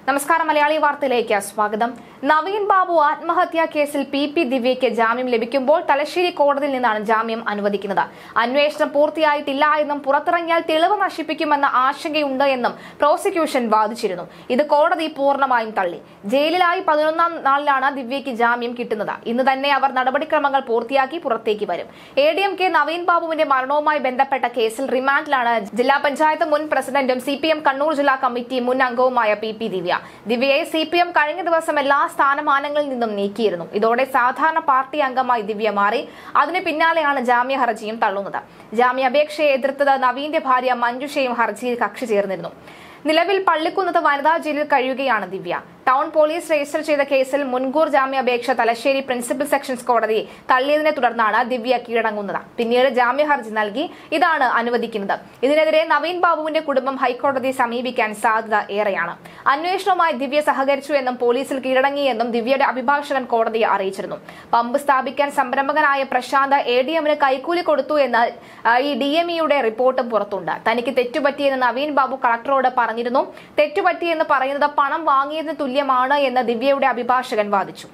നമസ്കാരം മലയാളി വാർത്തയിലേക്ക് സ്വാഗതം നവീൻ ബാബു ആത്മഹത്യാ കേസിൽ പി പി ദിവ്യയ്ക്ക് ജാമ്യം ലഭിക്കുമ്പോൾ തലശ്ശേരി കോടതിയിൽ നിന്നാണ് ജാമ്യം അനുവദിക്കുന്നത് അന്വേഷണം പൂർത്തിയായിട്ടില്ല എന്നും പുറത്തിറങ്ങിയാൽ തെളിവ് നശിപ്പിക്കുമെന്ന ആശങ്കയുണ്ട് എന്നും പ്രോസിക്യൂഷൻ വാദിച്ചിരുന്നു ഇത് കോടതി പൂർണ്ണമായും തള്ളി ജയിലിലായി പതിനൊന്നാം നാളിലാണ് ദിവ്യയ്ക്ക് ജാമ്യം കിട്ടുന്നത് ഇന്ന് തന്നെ അവർ നടപടിക്രമങ്ങൾ പൂർത്തിയാക്കി പുറത്തേക്ക് വരും A D M K Naveen ബാബുവിന്റെ മരണവുമായി ബന്ധപ്പെട്ട കേസിൽ റിമാൻഡിലാണ് ജില്ലാ പഞ്ചായത്ത് മുൻ പ്രസിഡന്റും സി പി എം കണ്ണൂർ ജില്ലാ കമ്മിറ്റി മുൻ അംഗവുമായ പി പി ദിവ്യ ദിവ്യയെ സി പി എം കഴിഞ്ഞ ദിവസം എല്ലാ സ്ഥാനമാനങ്ങളിൽ നിന്നും നീക്കിയിരുന്നു ഇതോടെ സാധാരണ പാർട്ടി അംഗമായി ദിവ്യ മാറി അതിന് പിന്നാലെയാണ് ജാമ്യ ഹർജിയും തള്ളുന്നത് ജാമ്യാപേക്ഷയെ എതിർത്തത് നവീന്റെ ഭാര്യ മഞ്ജുഷയും ഹർജിയിൽ കക്ഷി ചേർന്നിരുന്നു നിലവിൽ പള്ളിക്കുന്നത്ത് വനിതാ ജയിലിൽ കഴിയുകയാണ് ദിവ്യ ടൗൺ പോലീസ് രജിസ്റ്റർ ചെയ്ത കേസിൽ മുൻകൂർ ജാമ്യാപേക്ഷ തലശ്ശേരി പ്രിൻസിപ്പൽ സെഷൻസ് കോടതി തള്ളിയതിനെ തുടർന്നാണ് ദിവ്യ കീഴടങ്ങുന്നത് പിന്നീട് ജാമ്യ ഹർജി നൽകി ഇതാണ് അനുവദിക്കുന്നത് ഇതിനെതിരെ നവീൻ ബാബുവിന്റെ കുടുംബം ഹൈക്കോടതിയെ സമീപിക്കാൻ സാധ്യത ഏറെയാണ് അന്വേഷണവുമായി ദിവ്യ സഹകരിച്ചു എന്നും പോലീസിൽ കീഴടങ്ങിയെന്നും ദിവ്യയുടെ അഭിഭാഷകൻ കോടതിയെ അറിയിച്ചിരുന്നു പമ്പ് സ്ഥാപിക്കാൻ സംരംഭകനായ പ്രശാന്ത് എ ഡി എമ്മിന് കൈക്കൂലി കൊടുത്തു എന്ന് ആ, ഈ ഡി എം ഇയുടെ റിപ്പോർട്ടും പുറത്തുണ്ട് തനിക്ക് തെറ്റുപറ്റിയെന്ന് നവീൻ ബാബു കളക്ടറോട് പറഞ്ഞിരുന്നു തെറ്റുപറ്റിയെന്ന് പറയുന്നത് പണം വാങ്ങിയതിന് തുല്യമാണ് എന്ന് ദിവ്യയുടെ അഭിഭാഷകൻ വാദിച്ചു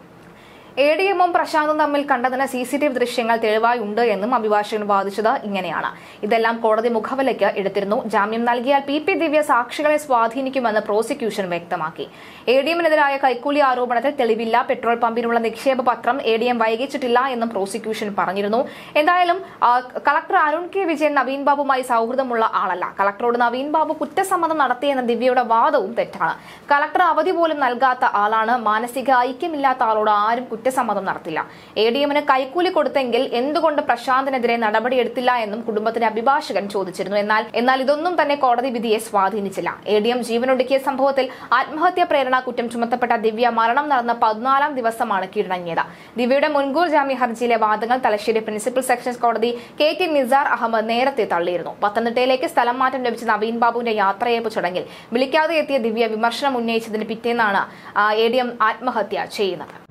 എ ഡി എമ്മും പ്രശാന്തും തമ്മിൽ കണ്ടതിന് സി സി ടി വി ദൃശ്യങ്ങൾ തെളിവായി ഉണ്ട് എന്നും അഭിഭാഷകൻ വാദിച്ചത് ഇങ്ങനെയാണ് ഇതെല്ലാം കോടതി മുഖവിലയ്ക്ക് എടുത്തിരുന്നു ജാമ്യം നൽകിയാൽ പി പി ദിവ്യ സാക്ഷികളെ സ്വാധീനിക്കുമെന്ന് പ്രോസിക്യൂഷൻ വ്യക്തമാക്കി എ ഡി എമ്മിനെതിരായ കൈക്കൂലി ആരോപണത്തിൽ തെളിവില്ല പെട്രോൾ പമ്പിനുള്ള നിക്ഷേപ പത്രം എ ഡി എം വൈകിച്ചിട്ടില്ല എന്നും പ്രോസിക്യൂഷൻ പറഞ്ഞിരുന്നു എന്തായാലും ആ, കളക്ടർ അരുൺ കെ വിജയൻ നവീൻ ബാബുമായി സൗഹൃദമുള്ള ആളല്ല കളക്ടറോട് നവീൻ ബാബു കുറ്റസമ്മതം നടത്തിയെന്ന ദിവ്യയുടെ വാദവും തെറ്റാണ് കളക്ടർ അവധി പോലും നൽകാത്ത ആളാണ് മാനസിക ഐക്യമില്ലാത്ത ആളോട് ആരും കുറ്റസമ്മതം നടത്തില്ല എ ഡി എമ്മിന് കൈക്കൂലി കൊടുത്തെങ്കിൽ എന്തുകൊണ്ട് പ്രശാന്തിനെതിരെ നടപടിയെടുത്തില്ല എന്നും കുടുംബത്തിന്റെ അഭിഭാഷകൻ ചോദിച്ചിരുന്നു എന്നാൽ എന്നാൽ ഇതൊന്നും തന്നെ കോടതി വിധിയെ സ്വാധീനിച്ചില്ല എ ഡി എം ജീവനൊടുക്കിയ സംഭവത്തിൽ ആത്മഹത്യാ പ്രേരണ കുറ്റം ചുമത്തപ്പെട്ട ദിവ്യ മരണം നടന്ന പതിനാലാം ദിവസമാണ് കീഴടങ്ങിയത് ദിവ്യയുടെ മുൻകൂർ ജാമ്യ ഹർജിയിലെ വാദങ്ങൾ തലശ്ശേരി പ്രിൻസിപ്പൽ സെഷൻസ് കോടതി കെ ടി നിസാർ അഹമ്മദ് നേരത്തെ തള്ളിയിരുന്നു പത്തനംതിട്ടയിലേക്ക് സ്ഥലം മാറ്റം ലഭിച്ച നവീൻ ബാബുവിന്റെ യാത്രയയപ്പ് ചടങ്ങിൽ വിളിക്കാതെ എത്തിയ ദിവ്യ വിമർശനം ഉന്നയിച്ചതിന് പിറ്റേന്നാണ് എ ഡി എം ആത്മഹത്യ ചെയ്യുന്നത്